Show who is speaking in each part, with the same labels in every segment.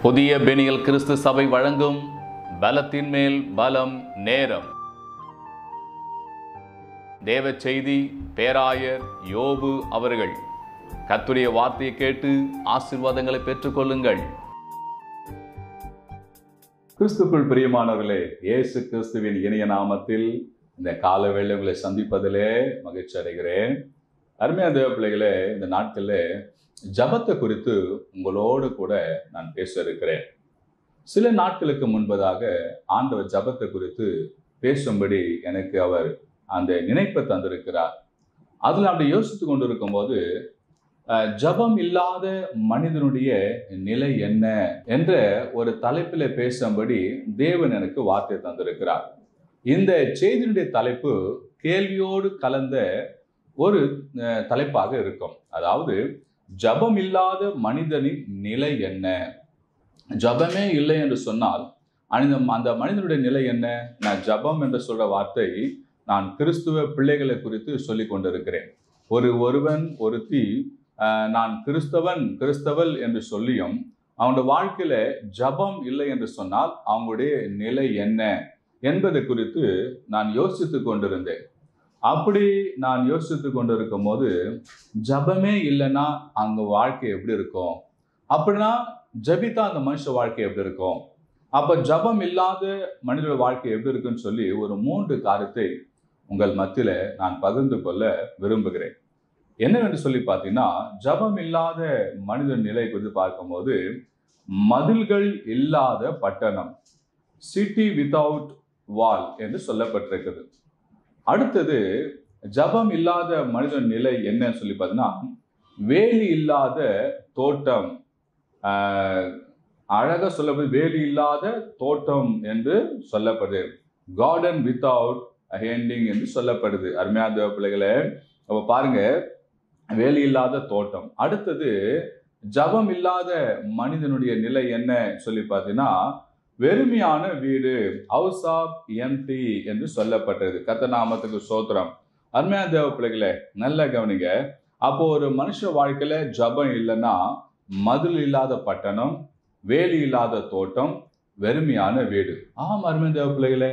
Speaker 1: புதிய பெனியல் கிறிஸ்து சபை வழங்கும் பலத்தின் மேல் பலம் நேரம் தேவ செய்தி பேராயர் யோபு அவர்கள் கர்த்தருடைய வார்த்தையை கேட்டு ஆசீர்வாதங்களை பெற்றுக்கொள்ளுங்கள் கிறிஸ்துக்குள் பிரியமானவர்களே இயேசு கிறிஸ்துவின் இனிய நாமத்தில் இந்த கால வேளை உங்களை சந்திப்பதிலே மகிழ்ச்சி அடைகிறேன் அருமையான தேவ பிள்ளைகளே இந்த நாட்களில் ஜபத்தை குறித்து உங்களோடு கூட நான் பேச இருக்கிறேன் சில நாட்களுக்கு முன்பதாக ஆண்டவர் ஜபத்தை குறித்து பேசும்படி எனக்கு அவர் அந்த நினைப்பை தந்திருக்கிறார் அதில் அப்படி யோசித்து கொண்டிருக்கும் போது அஹ், ஜபம் இல்லாத மனிதனுடைய நிலை என்ன என்ற ஒரு தலைப்பில் பேசும்படி தேவன் எனக்கு வார்த்தை தந்திருக்கிறார் இந்த செய்தியினுடைய தலைப்பு கேள்வியோடு கலந்த ஒரு அஹ், தலைப்பாக இருக்கும் அதாவது ஜபம் இல்லாத மனிதனின் நிலை என்ன ஜபமே இல்லை என்று சொன்னால் அந்த அந்த மனிதனுடைய நிலை என்ன நான் ஜபம் என்று சொல்ற வார்த்தை நான் கிறிஸ்துவ பிள்ளைகளை குறித்து சொல்லி கொண்டிருக்கிறேன் ஒரு ஒருவன் ஒருத்தி ஆஹ், நான் கிறிஸ்தவன் கிறிஸ்தவள் என்று சொல்லியும் அவனுடைய வாழ்க்கையில ஜபம் இல்லை என்று சொன்னால் அவங்களுடைய நிலை என்ன என்பது குறித்து நான் யோசித்து கொண்டிருந்தேன் அப்படி நான் யோசித்து கொண்டிருக்கும் போது ஜபமே இல்லைன்னா அங்க வாழ்க்கை எப்படி இருக்கும் அப்படின்னா ஜபித்தா அந்த மனுஷ வாழ்க்கை எப்படி இருக்கும் அப்ப ஜபம் இல்லாத மனிதோட வாழ்க்கை எப்படி இருக்குன்னு சொல்லி ஒரு மூன்று காரியத்தை உங்கள் மத்தியில நான் பகிர்ந்து கொள்ள விரும்புகிறேன் என்னவென்று சொல்லி பார்த்தீங்கன்னா ஜபம் இல்லாத மனித நிலை குறித்து பார்க்கும்போது மதில்கள் இல்லாத பட்டணம் சிட்டி வித்தவுட் வால் என்று சொல்லப்பட்டிருக்கிறது அடுத்தது ஜபம் இல்லாத மனிதன் நிலை என்னன்னு சொல்லி பார்த்தீங்கன்னா வேலி இல்லாத தோட்டம் ஆஹ், அழகா சொல்லப்படுது வேலி இல்லாத தோட்டம் என்று சொல்லப்படுது கார்டன் வித்தவுட் ஹேண்டிங் என்று சொல்லப்படுது அருமையான தேவ பிள்ளைகளே அப்ப பாருங்க வேலி இல்லாத தோட்டம் அடுத்தது ஜபம் இல்லாத மனிதனுடைய நிலை என்ன சொல்லி பார்த்தீங்கன்னா வெறுமையான வீடு ஹவுஸ் ஆஃப் எம்டி என்று சொல்லப்பட்டது கத்தநாமத்துக்கு சோத்திரம் அருமையான தேவ பிள்ளைகளே நல்ல கவனிங்க அப்போ ஒரு மனுஷ வாழ்க்கையில ஜபம் இல்லைன்னா மதில் இல்லாத பட்டணம் வேலி இல்லாத தோட்டம் வெறுமையான வீடு ஆமாம் அருமையான தேவ பிள்ளைகளே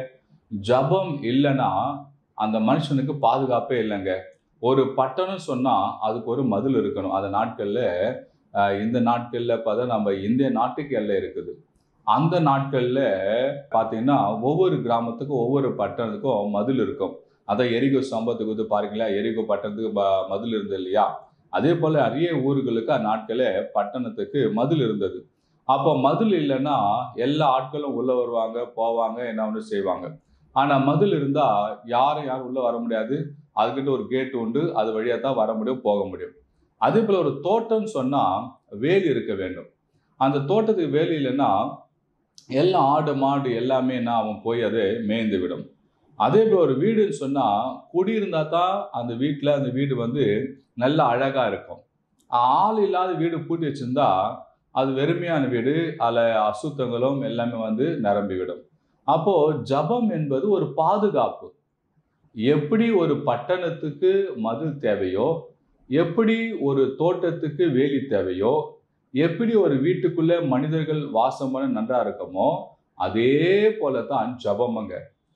Speaker 1: ஜபம் இல்லைன்னா அந்த மனுஷனுக்கு பாதுகாப்பே இல்லைங்க ஒரு பட்டணம் சொன்னா அதுக்கு ஒரு மதில் இருக்கணும் அந்த நாட்கள்ல அஹ், இந்த நாட்கள்ல பார்த்தா நம்ம இந்திய நாட்டுக்கு எல்லை இருக்குது அந்த நாட்கள்ல பாத்தீங்கன்னா ஒவ்வொரு கிராமத்துக்கும் ஒவ்வொரு பட்டணத்துக்கும் மதில் இருக்கும் அதான் எரிகோ சம்பவத்துக்கு வந்து பாருங்களா எரிகோ பட்டணத்துக்கு ப- மதில் இருந்தது இல்லையா அதே போல நிறைய ஊர்களுக்கு அந்நாட்கள பட்டணத்துக்கு மதில் இருந்தது அப்போ மதில் இல்லைன்னா எல்லா ஆட்களும் உள்ள வருவாங்க போவாங்க என்ன ஒன்று செய்வாங்க ஆனா மதில் இருந்தா யாரும் யாரும் உள்ள வர முடியாது அதுக்கிட்ட ஒரு கேட் உண்டு அது வழியா தான் வர முடியும் போக முடியும் அதே போல ஒரு தோட்டம் சொன்னா வேலி இருக்க வேண்டும் அந்த தோட்டத்துக்கு வேலி இல்லைன்னா எல்லா ஆடு மாடு எல்லாமே என்ன அவன் போய் அதை மேய்ந்து விடும் அதே போல் ஒரு வீடுன்னு சொன்னா குடியிருந்தா தான் அந்த வீட்டில் அந்த வீடு வந்து நல்ல அழகா இருக்கும் ஆள் இல்லாத வீடு பூட்டி வச்சிருந்தா அது வெறுமையான வீடு அதில் அசுத்தங்களும் எல்லாமே வந்து நிரம்பி விடும் அப்போ ஜபம் என்பது ஒரு பாதுகாப்பு எப்படி ஒரு பட்டணத்துக்கு மதில் தேவையோ எப்படி ஒரு தோட்டத்துக்கு வேலி தேவையோ எப்படி ஒரு வீட்டுக்குள்ள மனிதர்கள் வாசம் பண்ண நன்றா இருக்குமோ அதே போல தான் ஜபமுங்க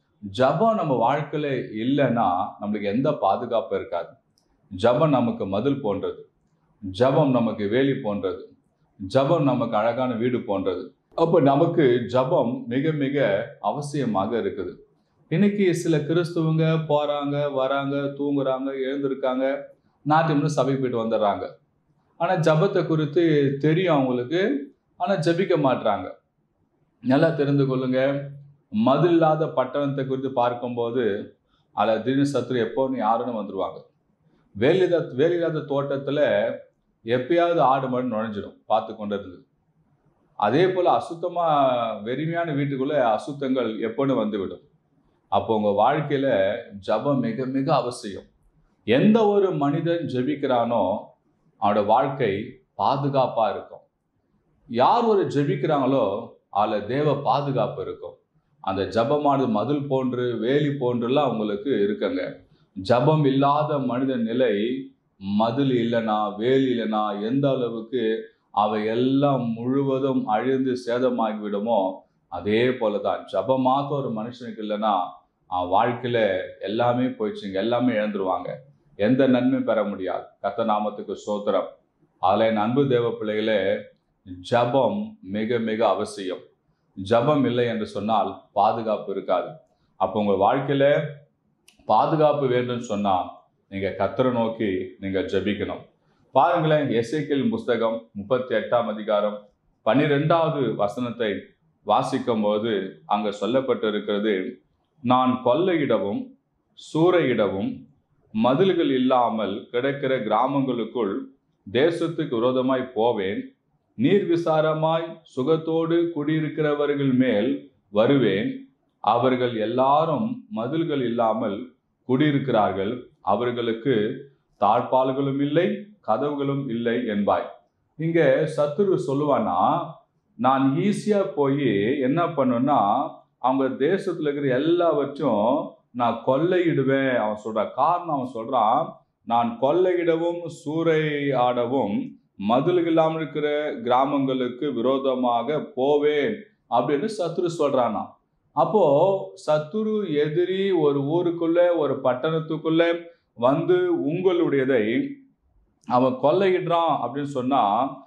Speaker 1: ஜபம் நம்ம வாழ்க்கையில இல்லைன்னா நம்மளுக்கு எந்த பாதுகாப்பும் இருக்காது ஜபம் நமக்கு மதில் போன்றது ஜபம் நமக்கு வேலி போன்றது ஜபம் நமக்கு அழகான வீடு போன்றது அப்போ நமக்கு ஜபம் மிக மிக அவசியமாக இருக்குது இன்னைக்கு சில கிறிஸ்துவங்க போறாங்க வராங்க தூங்குறாங்க எழுந்திருக்காங்க நாட்டு சபைக்கு போயிட்டு வந்துடுறாங்க ஆனா ஜபத்தை குறித்து தெரியும் அவங்களுக்கு ஆனா ஜபிக்க மாட்றாங்க நல்லா தெரிந்து கொள்ளுங்க மதில் இல்லாத பட்டணத்தை குறித்து பார்க்கும்போது அதில் திடீர்னு சத்துரு எப்போன்னு யாருன்னு வந்துருவாங்க வேலிதா வேலில்லாத தோட்டத்துல எப்பயாவது ஆடு மாடு நுழைஞ்சிடும் பார்த்து கொண்டு இருந்து அதே போல அசுத்தமா வெறுமையான வீட்டுக்குள்ள அசுத்தங்கள் எப்போன்னு வந்துவிடும் அப்போ உங்க வாழ்க்கையில ஜபம் மிக மிக அவசியம் எந்த ஒரு மனிதன் ஜெபிக்கிறானோ அவனோட வாழ்க்கை பாதுகாப்பா இருக்கும் யார் ஒரு ஜெபிக்கிறாங்களோ அதில் தேவ பாதுகாப்பு இருக்கும் அந்த ஜபமானது மதில் போன்று வேலி போன்றுலாம் அவங்களுக்கு இருக்குங்க ஜபம் இல்லாத மனித நிலை மதில் இல்லைனா வேலி இல்லைனா எந்த அளவுக்கு அவை எல்லாம் முழுவதும் அழிந்து சேதமாகி விடுமோ அதே போலதான் ஜபம் மாத்திரம் ஒரு மனுஷனுக்கு இல்லைன்னா அவன் வாழ்க்கையில எல்லாமே போயிடுச்சுங்க எல்லாமே இழந்துருவாங்க எந்த நன்மையும் பெற முடியாது கத்த நாமத்துக்கு சோத்திரம் அதில் என் அன்பு தேவ பிள்ளைகளே ஜபம் மிக மிக அவசியம் ஜபம் இல்லை என்று சொன்னால் பாதுகாப்பு இருக்காது அப்போ உங்கள் வாழ்க்கையில பாதுகாப்பு வேண்டும் சொன்னா நீங்க கத்தரை நோக்கி நீங்க ஜபிக்கணும் பாருங்களேன் எஸ்ஐக்கியல் புஸ்தகம் முப்பத்தி எட்டாம் அதிகாரம் பன்னிரெண்டாவது வசனத்தை வாசிக்கும் போது அங்க சொல்லப்பட்டிருக்கிறது நான் கொள்ளையிடவும் சூறையிடவும் மதில்கள் இல்லாமல் கிடக்கிற கிராமங்களுக்குள் தேசத்துக்கு விரோதமாய் போவேன் நீர் விசாரமாய் சுகத்தோடு குடியிருக்கிறவர்கள் மேல் வருவேன் அவர்கள் எல்லாரும் மதில்கள் இல்லாமல் குடியிருக்கிறார்கள் அவர்களுக்கு தாழ்பால்களும் இல்லை கதவுகளும் இல்லை என்பாய் இங்க சத்துரு சொல்லுவானா நான் ஈஸியா போய் என்ன பண்ணுன்னா அவங்க தேசத்துல இருக்கிற எல்லாவற்றும் நான் கொள்ளையிடுவேன் அவன் சொல்றான் காரணம் அவன் சொல்றான் நான் கொள்ளையிடவும் சூறையாடவும் மதில்கள் இல்லாமல் இருக்கிற கிராமங்களுக்கு விரோதமாக போவேன் அப்படின்னு சத்துரு சொல்றானா அப்போ சத்துரு எதிரி ஒரு ஊருக்குள்ள ஒரு பட்டணத்துக்குள்ள வந்து உங்களுடையதை அவன் கொள்ளையிடுறான் அப்படின்னு சொன்னா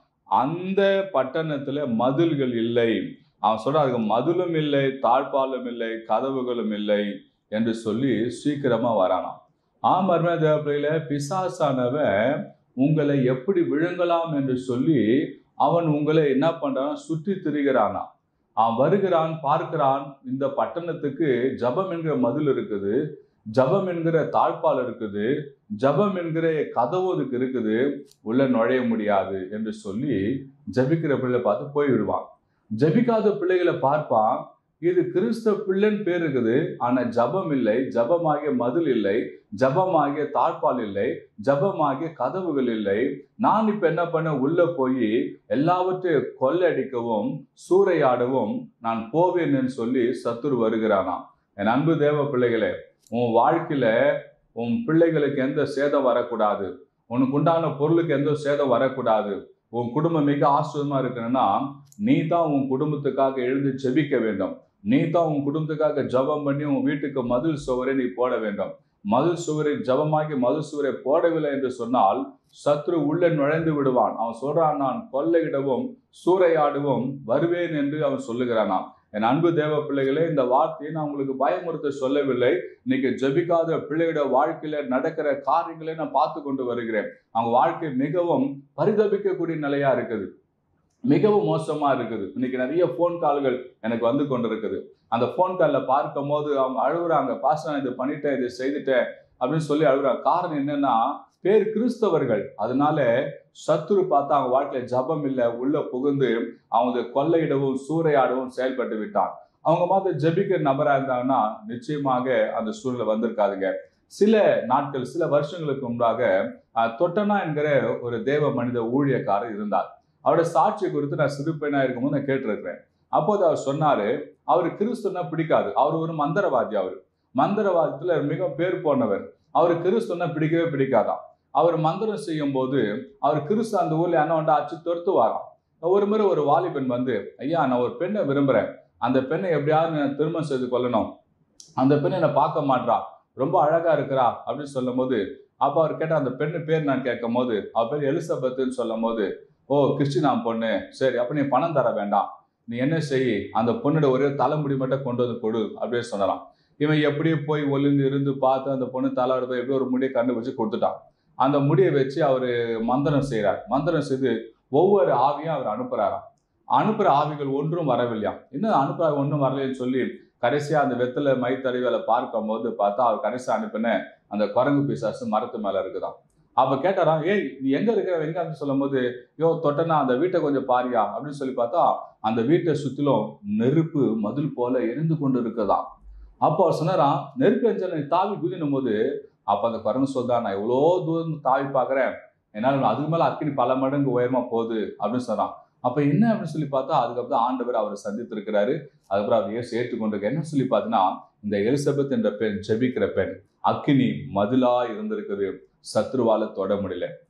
Speaker 1: அந்த பட்டணத்துல மதில்கள் இல்லை அவன் சொல்றான் அதுக்கு மதிலும் இல்லை தாழ்பாலும் இல்லை கதவுகளும் இல்லை என்று சொல்லி சீக்கிரமா வரானாம் ஆமர்மே தேவப்பிள்ளையில பிசாசானவன் உங்களை எப்படி விழுங்கலாம் என்று சொல்லி அவன் உங்களை என்ன பண்றான் சுற்றி திரிகிறானா அவன் வருகிறான் பார்க்கிறான் இந்த பட்டணத்துக்கு ஜபம் என்கிற மதில் இருக்குது ஜபம் என்கிற தாழ்பால் இருக்குது ஜபம் என்கிற கதவு அதுக்கு இருக்குது உள்ள நுழைய முடியாது என்று சொல்லி ஜபிக்கிற பிள்ளை பார்த்து போய்விடுவான் ஜபிக்காத பிள்ளைகளை பார்ப்பான் இது கிறிஸ்தவ பிள்ளைன்னு பேர் இருக்குது ஆனா ஜபம் இல்லை ஜபமாகிய மதில் இல்லை ஜபமாகிய தாழ்பால் இல்லை ஜபமாகிய கதவுகள் இல்லை நான் இப்ப என்ன பண்ண உள்ள போய் எல்லாவற்றையும் கொள்ளடிக்கவும் சூறையாடவும் நான் போவேன்னு சொல்லி சத்துரு வருகிறானாம் என் அன்பு தேவ பிள்ளைகளே உன் வாழ்க்கையில உன் பிள்ளைகளுக்கு எந்த சேதம் வரக்கூடாது உனக்கு உண்டான பொருளுக்கு எந்த சேதம் வரக்கூடாது உன் குடும்பம் மிக ஆச்சரியமா இருக்கணும்னா நீ தான் உன் குடும்பத்துக்காக எழுந்து செபிக்க வேண்டும் நீ தான் உன் குடும்பத்துக்காக ஜபம் பண்ணி உன் வீட்டுக்கு மதில் சுவரை நீ போட வேண்டும் மதில் சுவரை ஜபமாகி மதில் சுவரை போடவில்லை என்று சொன்னால் சத்ரு உள்ளே நுழைந்து விடுவான் அவன் சொல்றான் நான் கொள்ளையிடவும் சூறையாடவும் வருவேன் என்று அவன் சொல்லுகிறானாம் என் அன்பு தேவ பிள்ளைகளே இந்த வார்த்தையை நான் உங்களுக்கு பயமுறுத்த சொல்லவில்லை இன்னைக்கு ஜபிக்காத பிள்ளையோட வாழ்க்கையில நடக்கிற காரியங்களை நான் பார்த்து கொண்டு வருகிறேன் அவங்க வாழ்க்கை மிகவும் பரிதபிக்கக்கூடிய நிலையா இருக்குது மிகவும் மோசமா இருக்குது இன்னைக்கு நிறைய ஃபோன் கால்கள் எனக்கு வந்து கொண்டு இருக்குது அந்த ஃபோன் காலில் பார்க்கும் போது அவங்க அழுகுறாங்க பாச நான் இது பண்ணிட்டேன் இது செய்துட்டேன் அப்படின்னு சொல்லி அழுகுறாங்க காரணம் என்னன்னா பேர் கிறிஸ்தவர்கள் அதனால சத்துரு பார்த்தா அவங்க வாழ்க்கையில ஜபம் இல்லை உள்ள புகுந்து அவங்க கொள்ளையிடவும் சூறையாடவும் செயல்பட்டு விட்டான் அவங்க மாதிரி ஜபிக்கிற நபரா இருந்தாங்கன்னா நிச்சயமாக அந்த சூழ்நிலை வந்திருக்காதுங்க சில நாட்கள் சில வருஷங்களுக்கு முன்பாக தொட்டனா என்கிற ஒரு தேவ மனித ஊழியக்காரர் இருந்தார் அவரோட சாட்சி குறித்து நான் சிறு பெண்ணா இருக்கும்போது நான் கேட்டிருக்கிறேன் அப்போது அவர் சொன்னாரு அவர் கிறிஸ்துன்னா பிடிக்காது அவர் ஒரு மந்திரவாதி அவர் மந்திரவாதத்துல மிக பேர் போனவர் அவர் கிறிஸ்துன்னா பிடிக்கவே பிடிக்காதான் அவர் மந்திரம் செய்யும் போது அவர் கிறிஸ்து அந்த ஊர்ல அண்ணன் அச்சு துரத்து வாராம் ஒரு முறை ஒரு வாலிபன் வந்து ஐயா நான் ஒரு பெண்ணை விரும்புறேன் அந்த பெண்ணை எப்படியாவது நான் திருமணம் செய்து கொள்ளணும் அந்த பெண்ணை என்னை பார்க்க மாட்றா ரொம்ப அழகா இருக்கிறா அப்படின்னு சொல்லும் போது அப்ப அவர் கேட்ட அந்த பெண்ணு பேர் நான் கேட்கும் போது அவ பேர் எலிசபெத்துன்னு சொல்லும் போது ஓ கிறிஸ்டினாம் பொண்ணு சரி அப்ப நீ பணம் தர வேண்டாம் நீ என்ன செய் அந்த பொண்ணோட ஒரே தலைமுடி மட்டும் கொண்டு வந்து கொடு அப்படின்னு சொன்னான் இவன் எப்படியே போய் ஒளிந்து இருந்து பார்த்து அந்த பொண்ணு தலையோட போய் எப்படி ஒரு முடியை கண்டுபிடிச்சு கொடுத்துட்டான் அந்த முடியை வச்சு அவர் மந்திரம் செய்கிறார் மந்திரம் செய்து ஒவ்வொரு ஆவியும் அவர் அனுப்புறாராம் அனுப்புற ஆவிகள் ஒன்றும் வரவில்லையாம் இன்னும் அனுப்புற ஒன்றும் வரலைன்னு சொல்லி கடைசியா அந்த வெத்தலை மைத்தறிவேலை பார்க்கும் போது பார்த்தா அவர் கடைசியா அனுப்பின அந்த குரங்கு பிசாசு மரத்து மேல இருக்குதான் அப்ப கேட்டாராம் ஏய் நீ எங்க இருக்கிற எங்க அப்படின்னு சொல்லும் போது யோ தொட்டனா அந்த வீட்டை கொஞ்சம் பாரியா அப்படின்னு சொல்லி பார்த்தா அந்த வீட்டை சுத்திலும் நெருப்பு மதில் போல எரிந்து கொண்டு இருக்குதாம் அப்போ அவர் சொன்னாராம் நெருப்பு எஞ்சல் தாவி குதினும் போது அப்ப அந்த குரங்கு சொல்றா நான் எவ்வளோ தூரம் தாவி பார்க்கறேன் என்னால் அதுக்கு மேல அக்கினி பல மடங்கு உயரமா போகுது அப்படின்னு சொன்னான் அப்ப என்ன அப்படின்னு சொல்லி பார்த்தா அதுக்கப்புறம் ஆண்டவர் அவரை சந்தித்திருக்கிறாரு அதுக்கப்புறம் அவர் ஏசு ஏற்றுக்கொண்டிருக்க என்ன சொல்லி பார்த்தீங்கன்னா இந்த எலிசபெத் என்ற பெண் ஜெபிக்கிற பெண் அக்கினி மதிலா இருந்திருக்குது சத்ருவால தொட முடியல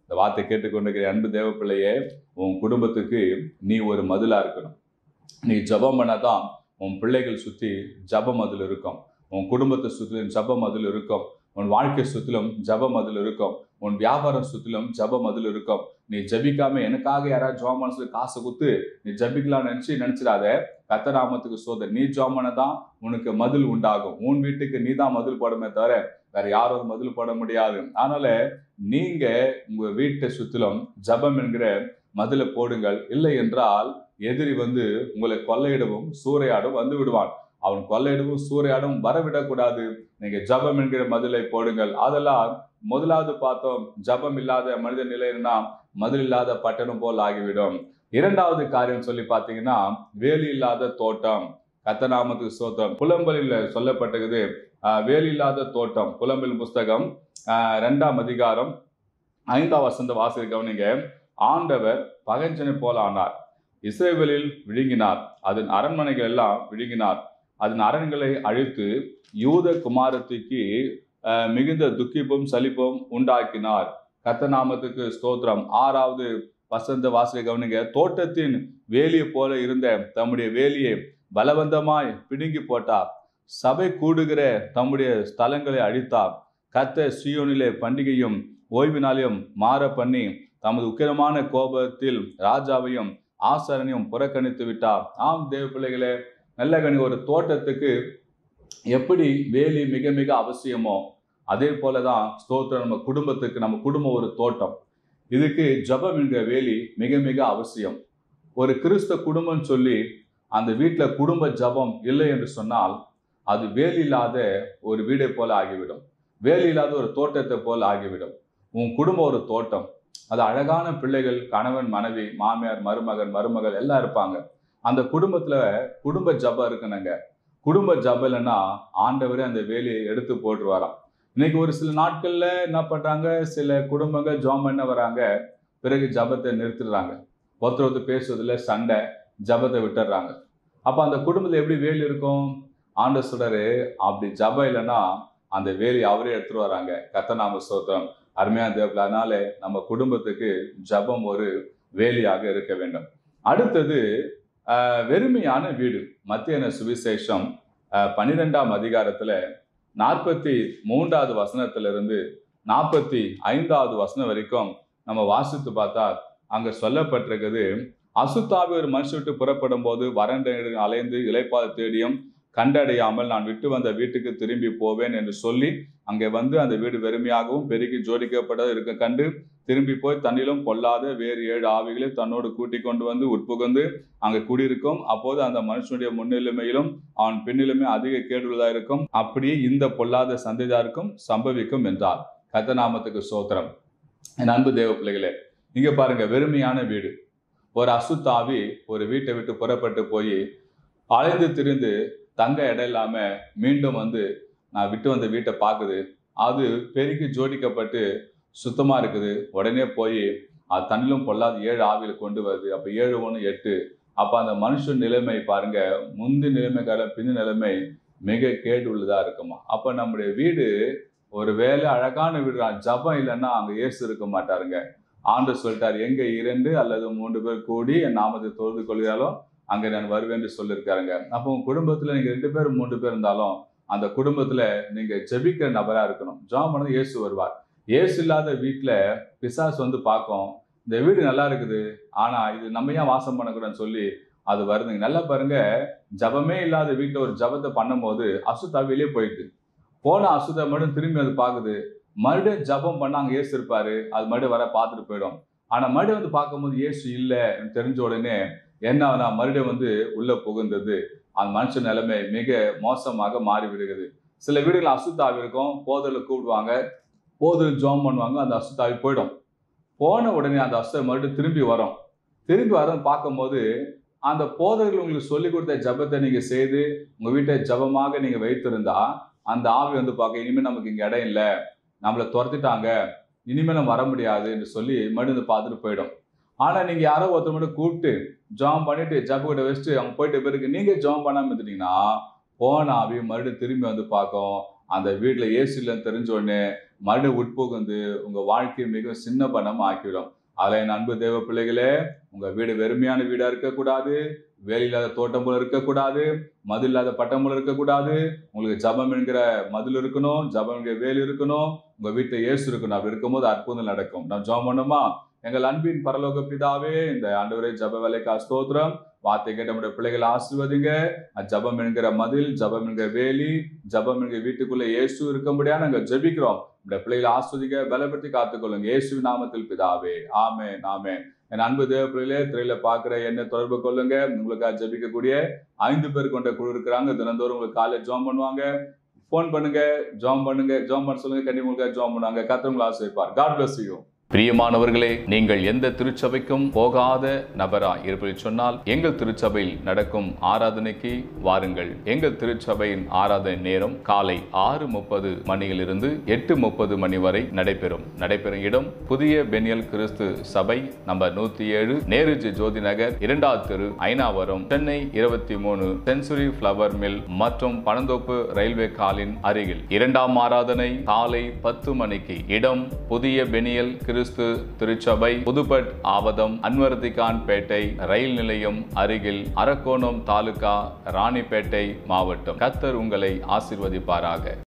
Speaker 1: இந்த வார்த்தை கேட்டுக்கொண்டிருக்கிற அன்பு தேவ பிள்ளையே உன் குடும்பத்துக்கு நீ ஒரு மதிலா இருக்கணும் நீ ஜெபம் பண்ணாதான் உன் பிள்ளைகள் சுற்றி ஜப மதில் இருக்கும் உன் குடும்பத்தை சுற்றிலும் ஜப மதில் இருக்கும் உன் வாழ்க்கை சுற்றிலும் ஜப மதில் இருக்கும் உன் வியாபாரம் சுற்றிலும் ஜப மதில் இருக்கும் நீ ஜபிக்காம எனக்காக யாராவது ஜோம் பண்ண சொல்லி காசை குத்து நீ ஜபிக்கலாம்னு நினைச்சு நினைச்சிடாத கத்தராமத்துக்கு சோதர் நீ ஜோம் தான் உனக்கு மதில் உண்டாகும் உன் வீட்டுக்கு நீ தான் மதில் போடமே தவிர வேற யாரும் மதில் போட முடியாது அதனால நீங்க உங்க வீட்டை சுற்றிலும் ஜபம் என்கிற மதிலை போடுங்கள் இல்லை என்றால் எதிரி வந்து உங்களை கொள்ளையிடவும் சூறையாடும் வந்து விடுவான் அவன் கொள்ளையிடவும் சூறையாடும் வரவிடக்கூடாது நீங்க ஜபம் என்கிற மதிலை போடுங்கள் அதெல்லாம் முதலாவது பார்த்தோம் ஜபம் இல்லாத மனித நிலைன்னா மதில் இல்லாத பட்டணம் போல் ஆகிவிடும் இரண்டாவது காரியம் சொல்லி பார்த்தீங்கன்னா வேலி இல்லாத தோட்டம் கத்தநாமத்துக்கு சோத்திரம் புலம்பலில் சொல்லப்பட்டது ஆஹ், வேலி இல்லாத தோட்டம் புலம்பல் புஸ்தகம் ஆஹ், ரெண்டாம் அதிகாரம் ஐந்தாம் வசந்த வாசல் கவனிங்க ஆண்டவர் பகஞ்சனை போல ஆனார் இஸ்ரேவேலில் விழுங்கினார் அதன் அரண்மனைகள் எல்லாம் விழுங்கினார் அதன் அரண்களை அழித்து யூத குமாரத்திற்கு ஆஹ், மிகுந்த துக்கிப்பும் சலிப்பும் உண்டாக்கினார் கத்தநாமத்துக்கு ஸ்தோத்திரம் ஆறாவது வசந்த வாசலை கவனிங்க தோட்டத்தின் வேலியை போல இருந்த தம்முடைய வேலியை பலவந்தமாய் பிடுங்கி போட்டார் சபை கூடுகிற தம்முடைய ஸ்தலங்களை அழித்தார் கத்த சியோனிலே பண்டிகையும் ஓய்வு நாளையும் மாற பண்ணி தமது உக்கிரமான கோபத்தில் ராஜாவையும் ஆசாரனையும் புறக்கணித்து விட்டார் ஆம் தேவ பிள்ளைகளே நல்ல கணி ஒரு தோட்டத்துக்கு எப்படி வேலி மிக மிக அவசியமோ அதே போலதான் ஸ்தோத்திரம் நம்ம குடும்பத்துக்கு நம்ம குடும்பம் ஒரு தோட்டம் இதுக்கு ஜபம் என்கிற வேலி மிக மிக அவசியம் ஒரு கிறிஸ்த குடும்பம் சொல்லி அந்த வீட்டில் குடும்ப ஜபம் இல்லை என்று சொன்னால் அது வேலி இல்லாத ஒரு வீடை போல ஆகிவிடும் வேலி இல்லாத ஒரு தோட்டத்தை போல ஆகிவிடும் உன் குடும்பம் ஒரு தோட்டம் அது அழகான பிள்ளைகள் கணவன் மனைவி மாமியார் மருமகன் மருமகள் எல்லாம் இருப்பாங்க அந்த குடும்பத்துல குடும்ப ஜபம் இருக்கணுங்க குடும்ப ஜபம் இல்லைன்னா ஆண்டவரே அந்த வேலையை எடுத்து போட்டுருவாராம் இன்னைக்கு ஒரு சில நாட்கள்ல என்ன பண்றாங்க சில குடும்பங்கள் ஜாம் பண்ண வராங்க பிறகு ஜபத்தை நிறுத்திடுறாங்க ஒருத்தர் ஒருத்தர் பேசுவதில் சண்டை ஜபத்தை விட்டுடுறாங்க அப்போ அந்த குடும்பத்தில் எப்படி வேலி இருக்கும் ஆண்ட சுடரு அப்படி ஜபம் இல்லைன்னா அந்த வேலி அவரே எடுத்துட்டு வராங்க கத்தநாம சோத்திரம் அருமையான தேவப்பில் அதனால நம்ம குடும்பத்துக்கு ஜபம் ஒரு வேலியாக இருக்க வேண்டும் அடுத்தது ஆஹ், வெறுமையான வீடு மத்தியன சுவிசேஷம் ஆஹ், பன்னிரெண்டாம் அதிகாரத்துல நாற்பத்தி மூன்றாவது வசனத்திலிருந்து நாற்பத்தி ஐந்தாவது வசனம் வரைக்கும் நம்ம வாசித்து பார்த்தா அங்க சொல்லப்பட்டிருக்குது அசுத்தாவி ஒரு மனுஷன் விட்டு புறப்படும் போது வறண்ட இடங்களில் அலைந்து இலைப்பாத தேடியும் கண்டடையாமல் நான் விட்டு வந்த வீட்டுக்கு திரும்பி போவேன் என்று சொல்லி அங்கே வந்து அந்த வீடு வெறுமையாகவும் பெருகி ஜோடிக்கப்பட இருக்க கண்டு திரும்பி போய் தன்னிலும் கொள்ளாத வேறு ஏழு ஆவிகளை தன்னோடு கூட்டிக் கொண்டு வந்து உட்புகுந்து அங்கே குடியிருக்கும் அப்போது அந்த மனுஷனுடைய முன்னிலைமையிலும் அவன் பின்னிலுமே அதிக கேடுள்ளதா இருக்கும் அப்படியே இந்த பொல்லாத சந்ததியாருக்கும் சம்பவிக்கும் என்றார் கத்தநாமத்துக்கு சோத்திரம் என் அன்பு தேவ பிள்ளைகளே இங்க பாருங்க வெறுமையான வீடு ஒரு அசுத்தாவி ஒரு வீட்டை விட்டு புறப்பட்டு போய் அலைந்து திரிந்து தங்க இடம் இல்லாம மீண்டும் வந்து நான் விட்டு வந்த வீட்டை பார்க்குது அது பெருக்கி ஜோடிக்கப்பட்டு சுத்தமா இருக்குது உடனே போய் அது தன்னிலும் பொல்லாத ஏழு ஆவியில கொண்டு வருது அப்ப ஏழு ஒன்று எட்டு அப்ப அந்த மனுஷன் நிலைமை பாருங்க முந்தி நிலைமைக்கார பின் நிலைமை மிக கேடு உள்ளதா இருக்குமா அப்ப நம்முடைய வீடு ஒரு வேலை அழகான வீடு தான். ஜபம் இல்லைன்னா அங்க இயேசு இருக்க மாட்டாருங்க ஆண்டு சொல்லிட்டார் எங்க இரண்டு அல்லது மூன்று பேர் கூடி என் நாமத்தை தொழுது கொள்கிறாலும் அங்க நான் வருவேன் என்று சொல்லியிருக்காருங்க அப்போ உங்க குடும்பத்துல நீங்க ரெண்டு பேர் மூன்று பேர் இருந்தாலும் அந்த குடும்பத்துல நீங்க ஜெபிக்கிற நபரா இருக்கணும் ஜாம் பண்ணது இயேசு வருவார் இயேசு இல்லாத வீட்டுல பிசாசு வந்து பார்க்கும் இந்த வீடு நல்லா இருக்குது ஆனா இது நம்ம ஏன் வாசம் பண்ணக்கூடாதுன்னு சொல்லி அது வருதுங்க நல்லா பாருங்க ஜபமே இல்லாத வீட்டுல ஒரு ஜபத்தை பண்ணும்போது அசுத்தா வெளியே போயிடுது போன அசுத்தா மட்டும் திரும்பி அது பாக்குது மறுபடியும் ஜபம் பண்ண அங்க இயேசு இருப்பாரு அது மறுபடியும் வர பார்த்துட்டு போயிடும் ஆனா மறுபடியும் வந்து பார்க்கும்போது இயேசு இல்ல தெரிஞ்ச உடனே என்ன ஆகுனா மறுபடியும் வந்து உள்ள புகுந்தது அந்த மனுஷன் நிலைமை மிக மோசமாக மாறி விடுகிறது சில வீடுகள் அசுத்தாவி இருக்கும் போதல கூப்பிடுவாங்க போதல் ஜோம் பண்ணுவாங்க அந்த அசுத்தாவி போயிடும் போன உடனே அந்த அசுத்த மறுபடியும் திரும்பி வரும் திரும்பி வர பார்க்கும்போது அந்த போதர்கள் உங்களுக்கு சொல்லி கொடுத்த ஜபத்தை நீங்க செய்து உங்க வீட்டை ஜபமாக நீங்க வைத்திருந்தா அந்த ஆவி வந்து பார்க்க இனிமே நமக்கு இங்க இடம் இல்லை நம்மளை துரத்திட்டாங்க இனிமேல் நம்ம வர முடியாது என்று சொல்லி மறுபடியும் வந்து பார்த்துட்டு போயிடும் ஆனா நீங்க யாரோ ஒருத்தர் மட்டும் கூப்பிட்டு ஜாம் பண்ணிட்டு ஜப்பு கிட்ட வச்சுட்டு அவங்க போயிட்ட பிறகு நீங்க ஜாம் பண்ணாம இருந்துட்டீங்கன்னா போன ஆவி மறுபடியும் திரும்பி வந்து பார்க்கும் அந்த வீட்டுல ஏசி இல்லைன்னு தெரிஞ்ச உடனே மறுபடியும் உட்புகுந்து உங்க வாழ்க்கையை மிக சின்ன பணம் ஆக்கிடும் அதில் என் அன்பு தேவ பிள்ளைகளே உங்க வீடு வெறுமையான வீடா இருக்கக்கூடாது வேலை இல்லாத தோட்டம் போல இருக்கக்கூடாது மதில் இல்லாத பட்டம் போல இருக்கக்கூடாது உங்களுக்கு ஜபம் என்கிற மதில் இருக்கணும் ஜபம் என்கிற வேல் இருக்கணும் உங்க வீட்டுல இயேசு இருக்கணும் அப்படி இருக்கும்போது அற்புதம் நடக்கும் நான் ஜபம் பண்ணுமா எங்கள் அன்பின் பரலோக பிதாவே இந்த ஆண்டவரே ஜப வேலைக்கா ஸ்தோத்திரம் வார்த்தை கேட்ட நம்முடைய பிள்ளைகளை ஆசிர்வதிங்க ஜபம் என்கிற மதில் ஜபம் என்கிற வேலி ஜபம் என்கிற வீட்டுக்குள்ள இயேசு இருக்கும்படியா நாங்க ஜெபிக்கிறோம் இந்த பிள்ளைகளை ஆஸ்வதிக்க பலப்படுத்தி காத்துக்கொள்ளுங்க இயேசு நாமத்தில் பிதாவே ஆமே ஆமே என் அன்பு தேவ பிள்ளைகளே திரையில பாக்குற என்ன தொடர்பு கொள்ளுங்க உங்களுக்காக ஜெபிக்கக்கூடிய ஐந்து பேர் கொண்ட குழு இருக்கிறாங்க தினந்தோறும் உங்களுக்கு காலையில் ஜாம் பண்ணுவாங்க ஃபோன் பண்ணுங்க ஜாம் பண்ணுங்க ஜாம் பண்ண சொல்லுங்க கண்டிப்பா உங்களுக்காக ஜாம் பண்ணுவாங்க கத்தவங்களை ஆசிரியப்பார் காட் பிளஸ் யூ பிரியமானவர்களே நீங்கள் எந்த திருச்சபைக்கும் போகாத நபராய் இருப்பதை சொன்னால் எங்கள் திருச்சபையில் நடக்கும் ஆராதனைக்கு வாருங்கள் எங்கள் திருச்சபையின் ஆராதனை நேரம் காலை ஆறு முப்பது மணியிலிருந்து எட்டு முப்பது மணி வரை நடைபெறும் நடைபெறும் இடம் புதிய பெனியல் கிறிஸ்து சபை நம்பர் நூத்தி ஏழு நேருஜி ஜோதி நகர் இரண்டாவது தெரு ஐநாவரம் சென்னை இருபத்தி மூணு சென்சுரி பிளவர் மில் மற்றும் பனந்தோப்பு ரயில்வே காலின் அருகில் இரண்டாம் ஆராதனை காலை பத்து மணிக்கு இடம் புதிய பெனியல் கிறிஸ்து திருச்சபை புதுப்பட் ஆவதம் அன்வர்திகான் பேட்டை ரயில் நிலையம் அருகில் அரக்கோணம் தாலுகா ராணிப்பேட்டை மாவட்டம் கத்தர் உங்களை ஆசிர்வதிப்பாராக